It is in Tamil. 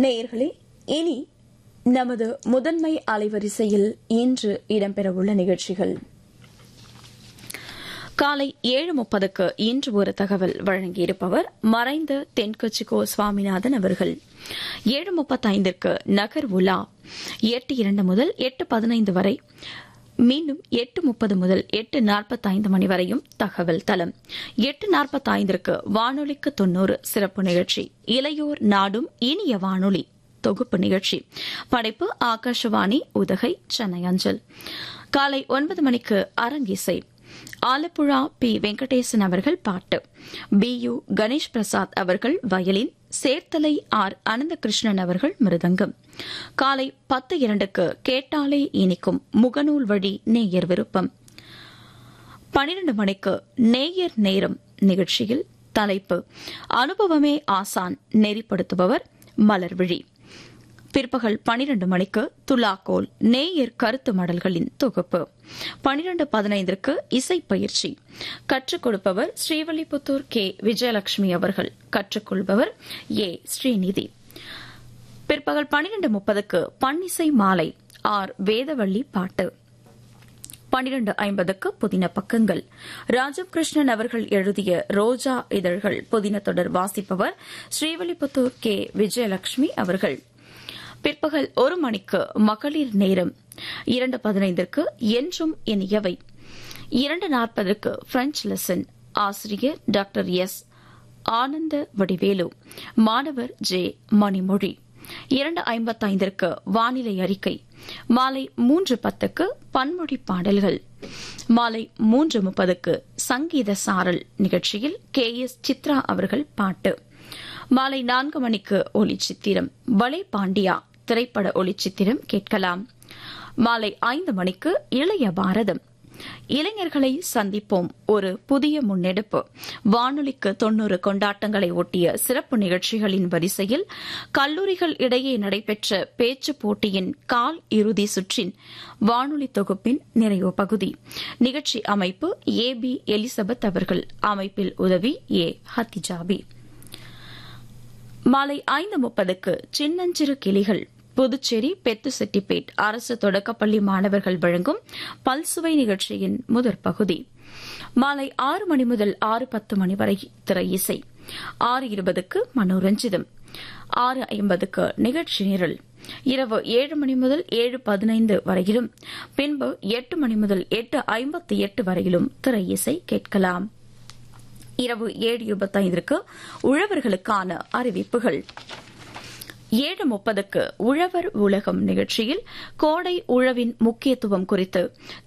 நேயர்களே இனி நமது முதன்மை அலைவரிசையில் இன்று இடம்பெறவுள்ள நிகழ்ச்சிகள் காலை ஏழு முப்பதுக்கு இன்று ஒரு தகவல் வழங்கியிருப்பவர் மறைந்த தென்கட்சிகோ சுவாமிநாதன் அவர்கள் ஏழு முப்பத்தைந்திற்கு நகர் உலா எட்டு இரண்டு முதல் எட்டு பதினைந்து வரை மீண்டும் எட்டு முப்பது முதல் எட்டு நாற்பத்தைந்து மணி வரையும் தகவல் தளம் எட்டு நாற்பத்தைந்திற்கு வானொலிக்கு தொன்னூறு சிறப்பு நிகழ்ச்சி இளையோர் நாடும் இனிய வானொலி தொகுப்பு நிகழ்ச்சி படைப்பு ஆகாஷவாணி உதகை சென்னை அஞ்சல் காலை ஒன்பது மணிக்கு அரங்கிசை ஆலப்புழா பி வெங்கடேசன் அவர்கள் பாட்டு பி யு கணேஷ் பிரசாத் அவர்கள் வயலின் சேர்த்தலை ஆர் அனந்தகிருஷ்ணன் அவர்கள் மிருதங்கம் காலை பத்து இரண்டுக்கு கேட்டாலே இனிக்கும் முகநூல் வழி நேயர் விருப்பம் பனிரண்டு மணிக்கு நேயர் நேரம் நிகழ்ச்சியில் தலைப்பு அனுபவமே ஆசான் நெறிப்படுத்துபவர் மலர்விழி பிற்பகல் பனிரண்டு மணிக்கு துலாக்கோல் நேயர் கருத்து மடல்களின் தொகுப்பு பனிரண்டு பதினைந்திற்கு இசைப்பயிற்சி கற்றுக் கொடுப்பவர் ஸ்ரீவல்லிபுத்தூர் கே விஜயலட்சுமி அவர்கள் கற்றுக்கொள்பவர் ஏ ஸ்ரீநிதி பிற்பகல் பனிரண்டு முப்பதுக்கு பன்னிசை மாலை ஆர் வேதவள்ளி பாட்டு பனிரண்டு ஐம்பதுக்கு புதின பக்கங்கள் ராஜம் கிருஷ்ணன் அவர்கள் எழுதிய ரோஜா இதழ்கள் புதின தொடர் வாசிப்பவர் ஸ்ரீவல்லிபுத்தூர் கே விஜயலட்சுமி அவர்கள் பிற்பகல் ஒரு மணிக்கு மகளிர் நேரம் இரண்டு பதினைந்திற்கு என்றும் இனியவை இரண்டு நாற்பதற்கு பிரெஞ்ச் லெசன் ஆசிரியர் டாக்டர் எஸ் ஆனந்த வடிவேலு மாணவர் ஜே மணிமொழி இரண்டு ஐம்பத்தைந்திற்கு வானிலை அறிக்கை மாலை மூன்று பத்துக்கு பன்மொழி பாடல்கள் மாலை மூன்று முப்பதுக்கு சங்கீத சாரல் நிகழ்ச்சியில் கே எஸ் சித்ரா அவர்கள் பாட்டு மாலை நான்கு மணிக்கு ஒலி சித்திரம் வலை பாண்டியா திரைப்பட ஒளிச்சித்திரம் கேட்கலாம் மாலை ஐந்து மணிக்கு இளைய பாரதம் இளைஞர்களை சந்திப்போம் ஒரு புதிய முன்னெடுப்பு வானொலிக்கு தொன்னூறு கொண்டாட்டங்களை ஒட்டிய சிறப்பு நிகழ்ச்சிகளின் வரிசையில் கல்லூரிகள் இடையே நடைபெற்ற பேச்சு போட்டியின் கால் இறுதி சுற்றின் வானொலி தொகுப்பின் நிறைவு பகுதி நிகழ்ச்சி அமைப்பு ஏ பி எலிசபெத் அவர்கள் அமைப்பில் உதவி ஏ ஹத்திஜாபி மாலை ஐந்து முப்பதுக்கு சின்னஞ்சிறு கிளிகள் புதுச்சேரி பெத்துசெட்டிப்பேட் அரசு தொடக்கப்பள்ளி மாணவர்கள் வழங்கும் பல்சுவை நிகழ்ச்சியின் முதற் பகுதி மாலை ஆறு மணி முதல் ஆறு பத்து மணி வரை திரை இசை ஆறு இருபதுக்கு மனோரஞ்சிதம் ஆறு ஐம்பதுக்கு நிகழ்ச்சி நிரல் இரவு ஏழு மணி முதல் ஏழு பதினைந்து வரையிலும் பின்பு எட்டு மணி முதல் எட்டு ஐம்பத்தி எட்டு வரையிலும் திரை இசை கேட்கலாம் இரவு ஏழு இருபத்தைந்திற்கு உழவர்களுக்கான அறிவிப்புகள் ஏழு முப்பதுக்கு உழவர் உலகம் நிகழ்ச்சியில் கோடை உழவின் முக்கியத்துவம் குறித்து